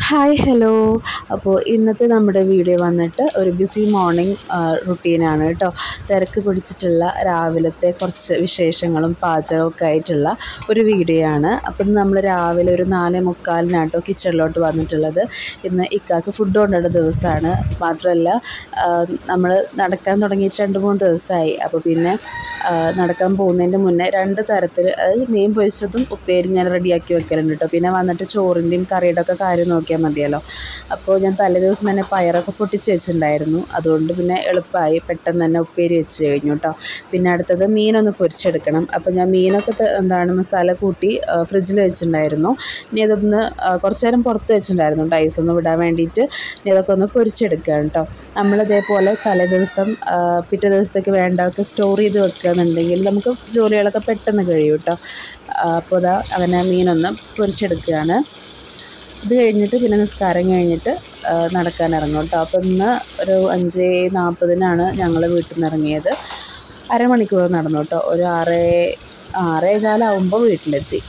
hi hello അപ്പോൾ ഇന്നത്തെ നമ്മുടെ വീഡിയോ വന്നിട്ട് ഒരു ബിസി മോർണിംഗ് റുട്ടീനാണ് കേട്ടോ തിരക്ക് പിടിച്ചിട്ടുള്ള രാവിലത്തെ കുറച്ച് വിശേഷങ്ങളും പാചകമൊക്കെ ആയിട്ടുള്ള ഒരു വീഡിയോ ആണ് അപ്പം നമ്മൾ രാവിലെ ഒരു നാല് മുക്കാലിനാട്ടോ കിച്ചണിലോട്ട് വന്നിട്ടുള്ളത് ഇന്ന് ഇക്കാക്ക് ഫുഡ് കൊണ്ടുള്ള ദിവസമാണ് മാത്രമല്ല നമ്മൾ നടക്കാൻ തുടങ്ങിയിട്ട് രണ്ട് മൂന്ന് ദിവസമായി അപ്പോൾ പിന്നെ ആ, നടക്കാൻ പോകുന്നതിൻ്റെ മുന്നേ രണ്ട് തരത്തിൽ അതായത് മീൻ പൊരിച്ചതും ഉപ്പേരി ഞാൻ റെഡിയാക്കി വെക്കലുണ്ട് കേട്ടോ പിന്നെ വന്നിട്ട് ചോറിൻ്റെയും കറിയുടെ ഒക്കെ കാര്യം നോക്കിയാൽ മതിയല്ലോ അപ്പോൾ ഞാൻ തലേ ദിവസം തന്നെ പയറൊക്കെ പൊട്ടിച്ച് വെച്ചിട്ടുണ്ടായിരുന്നു അതുകൊണ്ട് പിന്നെ എളുപ്പമായി പെട്ടെന്ന് തന്നെ ഉപ്പേരി വെച്ച് കഴിഞ്ഞു കേട്ടോ പിന്നെ അടുത്തത് മീനൊന്ന് പൊരിച്ചെടുക്കണം അപ്പോൾ ഞാൻ മീനൊക്കെ ത- എന്താണ് മസാല കൂട്ടി ഫ്രിഡ്ജിൽ വെച്ചിട്ടുണ്ടായിരുന്നു ഇനി അതൊന്ന് ആ, കുറച്ച് നേരം പുറത്ത് വെച്ചിട്ടുണ്ടായിരുന്നു കേട്ടോ ഐസ് ഒന്ന് വിടാൻ വേണ്ടിയിട്ട് ഇനി അതൊക്കെ ഒന്ന് പൊരിച്ചെടുക്കുകയാണ് കേട്ടോ നമ്മളിതേപോലെ തലേ ദിവസം ആ, പിറ്റേ ദിവസത്തേക്ക് വേണ്ടതൊക്കെ സ്റ്റോർ ചെയ്ത് വെക്കുകയെന്നുണ്ടെങ്കിൽ നമുക്ക് ജോലികളൊക്കെ പെട്ടെന്ന് കഴിയും കേട്ടോ ആ, അപ്പോൾ അതാ അങ്ങനെ മീനൊന്ന് പൊരിച്ചെടുക്കുകയാണ് ഇത് കഴിഞ്ഞിട്ട് പിന്നെ നിസ്കാരം കഴിഞ്ഞിട്ട് ആ, നടക്കാൻ ഇറങ്ങും കേട്ടോ അപ്പോൾ ഇന്ന് ഒരു അഞ്ച് നാൽപ്പതിനാണ് ഞങ്ങൾ വീട്ടിൽ നിന്ന് ഇറങ്ങിയത് അരമണിക്കൂർ നടന്നു കേട്ടോ ഒരു ആറ് ആറേ കാലാവുമ്പോൾ വീട്ടിലെത്തി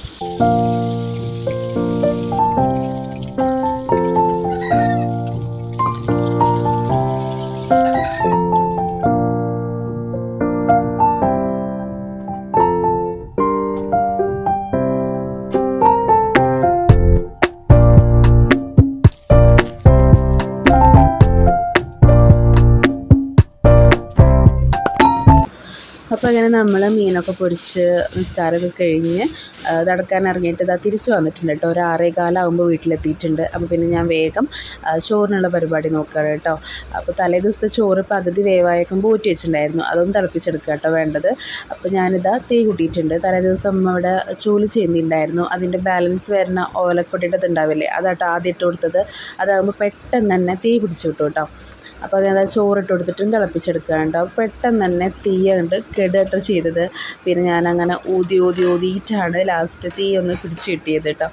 അപ്പോൾ അങ്ങനെ നമ്മൾ മീനൊക്കെ പൊരിച്ച് നിസ്കാരമൊക്കെ കഴിഞ്ഞ് ആ, നടക്കാൻ ഇറങ്ങിയിട്ട് ഇതാ തിരിച്ച് വന്നിട്ടുണ്ട് കേട്ടോ ഒരു ആറേ കാലാകുമ്പോൾ വീട്ടിലെത്തിയിട്ടുണ്ട് അപ്പോൾ പിന്നെ ഞാൻ വേഗം ആ, ചോറിനുള്ള പരിപാടി നോക്കുകയാണ് കേട്ടോ അപ്പോൾ തലേ ദിവസത്തെ ചോറ് പകുതി വേവായേക്കുമ്പോൾ ഊറ്റി വെച്ചിട്ടുണ്ടായിരുന്നു അതൊന്ന് തിളപ്പിച്ചെടുക്കുക കേട്ടോ വേണ്ടത് അപ്പോൾ ഞാനിതാ തീ കൂട്ടിയിട്ടുണ്ട് തലേ ദിവസം അമ്മ അവിടെ ചൂല് ചെയ്യുന്നുണ്ടായിരുന്നു അതിൻ്റെ ബാലൻസ് വരുന്ന ഓലക്കൊടിയുടെ ഇതുണ്ടാവില്ലേ അതാട്ടോ ആദ്യം ഇട്ട് കൊടുത്തത് അതാകുമ്പോൾ പെട്ടെന്ന് തന്നെ തീ പിടിച്ചു കിട്ടും കേട്ടോ അപ്പോൾ അങ്ങനെ ചോറിട്ട് കൊടുത്തിട്ടും തിളപ്പിച്ചെടുക്കാനുണ്ട് അപ്പോൾ പെട്ടെന്ന് തന്നെ തീ കണ്ട് കെടുകട്ടോ ചെയ്തത് പിന്നെ ഞാൻ അങ്ങനെ ഊതി ഊതി ഊതിയിട്ടാണ് ലാസ്റ്റ് തീ ഒന്ന് പിടിച്ച് കിട്ടിയത് കേട്ടോ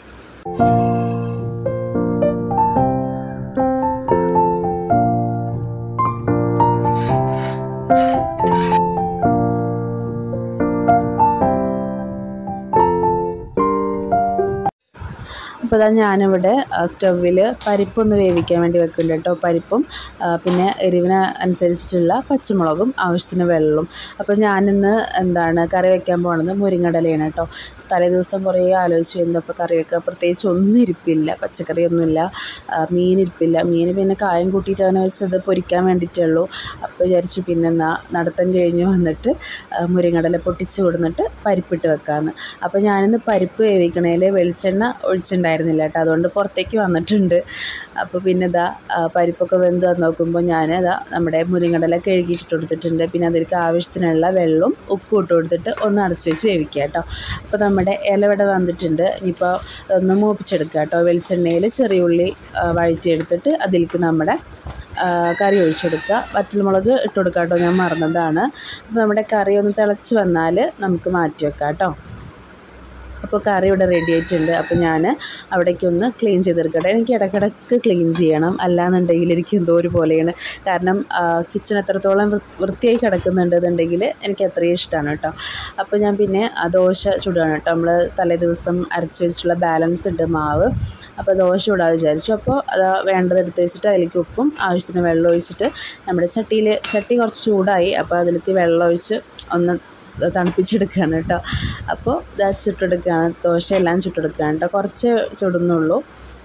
അപ്പോൾ അതാ ഞാനിവിടെ സ്റ്റൗവിൽ പരിപ്പൊന്ന് വേവിക്കാൻ വേണ്ടി വെക്കുന്നുണ്ട് കേട്ടോ പരിപ്പും ആ, പിന്നെ എരിവിന് അനുസരിച്ചിട്ടുള്ള പച്ചമുളകും ആവശ്യത്തിന് വെള്ളവും അപ്പോൾ ഞാനിന്ന് എന്താണ് കറി വെക്കാൻ പോണത് മുരിങ്ങടലയാണ് കേട്ടോ തലേ ദിവസം കുറേ ആലോചിച്ചു എന്തപ്പോൾ കറി വെക്കുക പ്രത്യേകിച്ച് ഒന്നും ഇരിപ്പില്ല പച്ചക്കറിയൊന്നുമില്ല ആ, മീൻ ഇരിപ്പില്ല മീൻ പിന്നെ കായം കൂട്ടിയിട്ട് അങ്ങനെ വെച്ചത് പൊരിക്കാൻ വേണ്ടിയിട്ടേ ഉള്ളൂ അപ്പോൾ വിചാരിച്ചു പിന്നെ എന്നാ നടത്തം കഴിഞ്ഞ് വന്നിട്ട് ആ, മുരിങ്ങടല പൊട്ടിച്ച് കൊടുന്നിട്ട് പരിപ്പിട്ട് വെക്കാമെന്ന് അപ്പോൾ ഞാനിന്ന് പരിപ്പ് വേവിക്കണേൽ വെളിച്ചെണ്ണ ഒഴിച്ചിട്ടുണ്ടായിരുന്നില്ല കേട്ടോ അതുകൊണ്ട് പുറത്തേക്ക് വന്നിട്ടുണ്ട് അപ്പോൾ പിന്നെ ഇതാ ആ, പരിപ്പൊക്കെ വെന്ത് വന്ന് നോക്കുമ്പോൾ ഞാൻ ഇതാ നമ്മുടെ മുരിങ്ങടല കഴുകിയിട്ട് കൊടുത്തിട്ടുണ്ട് പിന്നെ അതിലേക്ക് ആവശ്യത്തിനുള്ള വെള്ളവും ഉപ്പും ഇട്ട് കൊടുത്തിട്ട് ഒന്ന് അടച്ചു വെച്ച് വേവിക്കുക കേട്ടോ അപ്പോൾ നമ്മുടെ ഇല ഇവിടെ വന്നിട്ടുണ്ട് ഇനിയിപ്പോൾ ഒന്ന് മൂപ്പിച്ചെടുക്കുക കേട്ടോ വെളിച്ചെണ്ണയിൽ ചെറിയ ഉള്ളി ആ, വഴറ്റിയെടുത്തിട്ട് അതിലേക്ക് നമ്മുടെ ആ, കറി ഒഴിച്ചെടുക്കുക വറ്റൽമുളക് ഇട്ട് കൊടുക്കുക കേട്ടോ ഞാൻ മറന്നതാണ് അപ്പോൾ നമ്മുടെ കറി ഒന്ന് തിളച്ച് വന്നാൽ നമുക്ക് മാറ്റി വെക്കാം കേട്ടോ അപ്പോൾ കറി ഇവിടെ റെഡി ആയിട്ടുണ്ട് അപ്പോൾ ഞാൻ അവിടേക്കൊന്ന് ക്ലീൻ ചെയ്തെടുക്കട്ടെ എനിക്ക് ഇടയ്ക്കിടയ്ക്ക് ക്ലീൻ ചെയ്യണം അല്ലാന്നുണ്ടെങ്കിൽ എനിക്ക് എന്തോ ഒരു പോലെയാണ് കാരണം കിച്ചൺ എത്രത്തോളം വൃ- വൃത്തിയായി കിടക്കുന്നുണ്ട് എന്നുണ്ടെങ്കിൽ എനിക്ക് അത്രയും ഇഷ്ടമാണ് കേട്ടോ അപ്പോൾ ഞാൻ പിന്നെ ആ ദോശ ചുടുകയാണ് കേട്ടോ നമ്മൾ തലേ ദിവസം അരച്ച് വെച്ചിട്ടുള്ള ബാലൻസ് ഉണ്ട് മാവ് അപ്പോൾ ദോശ ചൂടാൻ വിചാരിച്ചു അപ്പോൾ അത് വേണ്ടത് എടുത്ത് വെച്ചിട്ട് അതിലേക്ക് ഉപ്പും ആവശ്യത്തിന് വെള്ളം ഒഴിച്ചിട്ട് നമ്മുടെ ചട്ടിയിൽ ചട്ടി കുറച്ച് ചൂടായി അപ്പോൾ അതിലേക്ക് വെള്ളം ഒഴിച്ച് ഒന്ന് തണുപ്പിച്ചെടുക്കുകയാണ് കേട്ടോ അപ്പോൾ ഇതാ ചുട്ടെടുക്കുകയാണ് ദോശയെല്ലാം ചുട്ടെടുക്കുകയാണ് കേട്ടോ കുറച്ച് ചുടുന്നുള്ളൂ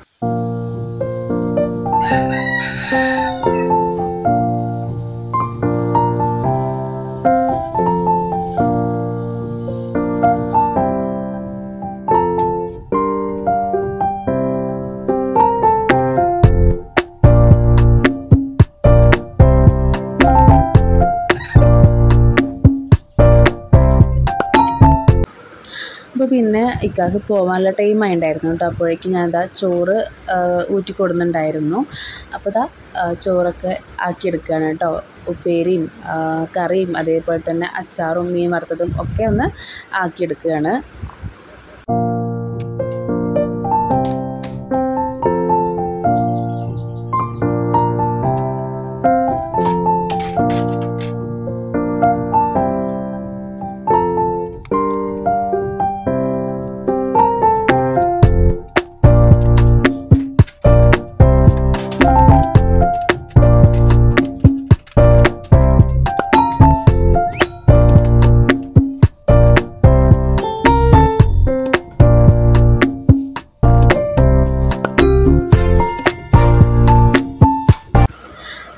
അപ്പോൾ പിന്നെ ഇക്കാക്ക് പോകാനുള്ള ടൈം ആയിട്ടുണ്ടായിരുന്നു കേട്ടോ അപ്പോഴേക്കും ഞാൻ ഇതാ ചോറ് ആ, ഊറ്റി കൊടുക്കുന്നുണ്ടായിരുന്നു അപ്പോൾ ഇതാ ആ, ചോറൊക്കെ ആക്കിയെടുക്കുകയാണ് കേട്ടോ ഉപ്പേരിയും ആ, കറിയും അതേപോലെ തന്നെ അച്ചാറും മീൻ വറുത്തതും ഒക്കെ ഒന്ന് ആക്കിയെടുക്കുകയാണ്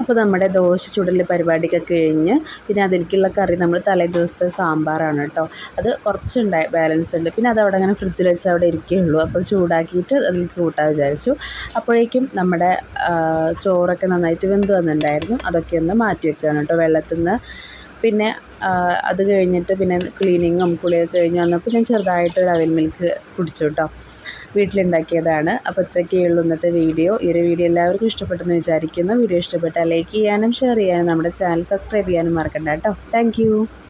അപ്പോൾ നമ്മുടെ ദോശ ചുടൽ പരിപാടിയൊക്കെ കഴിഞ്ഞ് പിന്നെ അതിലേക്കുള്ള കറി നമ്മൾ തലേ ദിവസത്തെ സാമ്പാറാണ് കേട്ടോ അത് കുറച്ചുണ്ടായി ബാലൻസ് ഉണ്ട് പിന്നെ അത് അവിടെ അങ്ങനെ ഫ്രിഡ്ജിൽ വെച്ച് അവിടെ ഇരിക്കുകയുള്ളൂ അപ്പോൾ ചൂടാക്കിയിട്ട് അതിലേക്ക് കൂട്ടാൻ വിചാരിച്ചു അപ്പോഴേക്കും നമ്മുടെ ആ, ചോറൊക്കെ നന്നായിട്ട് വെന്ത് വന്നിട്ടുണ്ടായിരുന്നു അതൊക്കെ ഒന്ന് മാറ്റി വെക്കുകയാണ് കേട്ടോ വെള്ളത്തിൽ നിന്ന് പിന്നെ ആ, അത് കഴിഞ്ഞിട്ട് പിന്നെ ക്ലീനിങ്ങും കുളിയൊക്കെ കഴിഞ്ഞ് വന്നപ്പോൾ ഞാൻ ചെറുതായിട്ട് ഒരു അവിൽ മിൽക്ക് കുടിച്ചു കേട്ടോ വീട്ടിലുണ്ടാക്കിയതാണ് അപ്പോൾ ഇത്രയൊക്കെ ഉള്ളൂ ഇന്നത്തെ വീഡിയോ ഈ ഒരു വീഡിയോ എല്ലാവർക്കും ഇഷ്ടപ്പെട്ടെന്ന് വിചാരിക്കുന്നു വീഡിയോ ഇഷ്ടപ്പെട്ടാൽ ലൈക്ക് ചെയ്യാനും ഷെയർ ചെയ്യാനും നമ്മുടെ ചാനൽ സബ്സ്ക്രൈബ് ചെയ്യാനും മറക്കണ്ട കേട്ടോ താങ്ക്